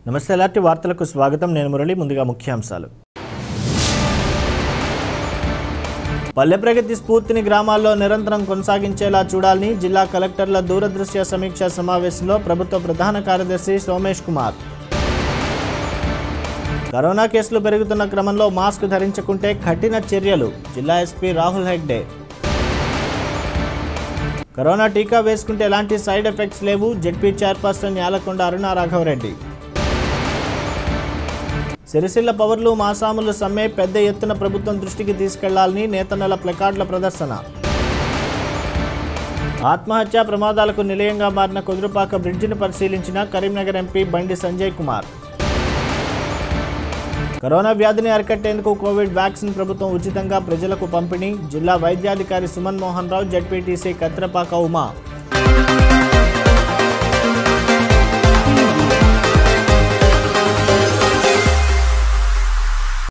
నమస్తే ఎలాంటి వార్తలకు స్వాగతం నేను మురళి ముందుగా ముఖ్యాంశాలు పల్లె ప్రగతి స్ఫూర్తిని గ్రామాల్లో నిరంతరం కొనసాగించేలా చూడాలని జిల్లా కలెక్టర్ల దూరదృశ్య సమీక్ష సమావేశంలో ప్రభుత్వ ప్రధాన కార్యదర్శి సోమేష్ కుమార్ కరోనా కేసులు పెరుగుతున్న క్రమంలో మాస్క్ ధరించకుంటే కఠిన చర్యలు జిల్లా ఎస్పీ రాహుల్ హెగ్డే కరోనా టీకా వేసుకుంటే ఎలాంటి సైడ్ ఎఫెక్ట్స్ లేవు జెడ్పీ చైర్పర్సన్ యాలకొండ అరుణ రాఘవరెడ్డి సిరిసిల్ల పవర్లు మాసాములు సమ్మె పెద్ద ఎత్తున ప్రభుత్వం దృష్టికి తీసుకెళ్లాలని నేతన్నల ప్లకార్డుల ప్రదర్శన ఆత్మహత్యా ప్రమాదాలకు నిలయంగా మారిన కుదురుపాక బ్రిడ్జిని పరిశీలించిన కరీంనగర్ ఎంపీ బండి సంజయ్ కుమార్ కరోనా వ్యాధిని అరికట్టేందుకు కోవిడ్ వ్యాక్సిన్ ప్రభుత్వం ఉచితంగా ప్రజలకు పంపిణీ జిల్లా వైద్యాధికారి సుమన్ మోహన్ రావు జడ్పీటీసీ కత్రపాక ఉమా